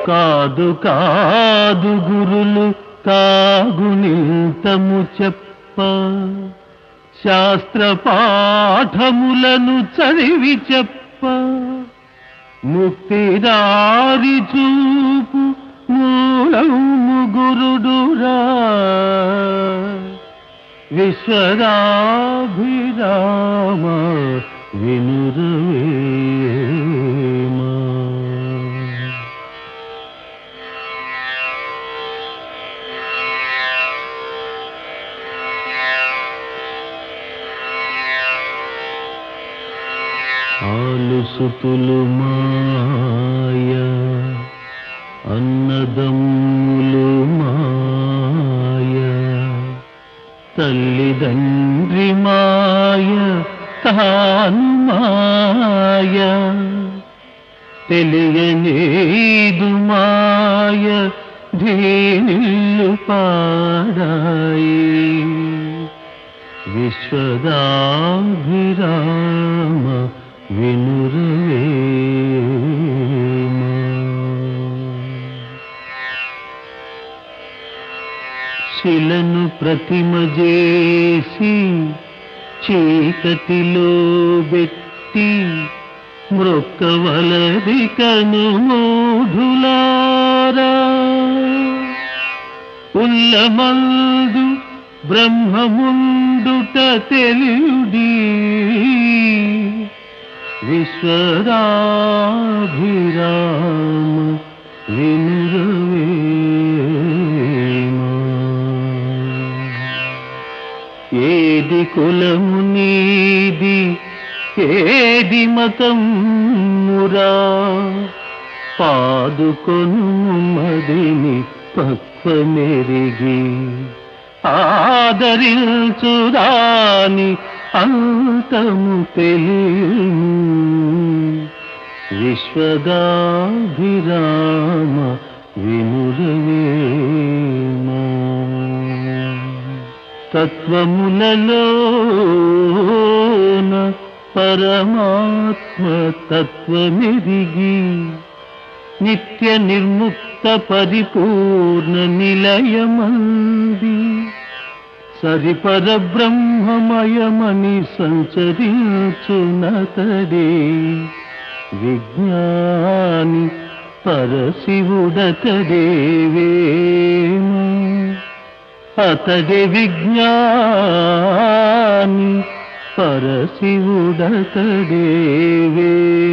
కాదు కాదు గురులు కాగునింతము చెప్ప శాస్త్ర పాఠములను చదివి చెప్ప ముక్తిదారి చూపు మూలము గురుడురా విశ్వరాభిరామ వినురవేమా ఆలుసుతులు మాయ అన్నదమ్ములు మాయ తల్లిదండ్రి మాయ తాను మాయ తెలియనేదు మాయ ధీనిల్లు పాడాయి విశ్వదాభిరామ వినురవేమా శిలను ప్రతిమ చేసి చీకటిలో పెట్టి మృక్కవలది కను మూఢులారా ఉల్లమందు బ్రహ్మముండుట తెలియుడి విశ్వరాభిరామ వినురవేమా ఏది కులము నీది ఏది మతమురా పాదుకొను మదిని పక్వమెరిగి ఆదరించుదాని అంతము తెలియను విశ్వదాభిరామ వినురవేమా తత్వములలోన పరమాత్మ తత్వమెరిగి నిత్య నిర్ముక్త పరిపూర్ణ నిలయమంది సరిపర బ్రహ్మమయమని సంచరించునతడే విజ్ఞాని పరశివుడతడే వేము అతడి విజ్ఞాని పరశివుడతడే వేము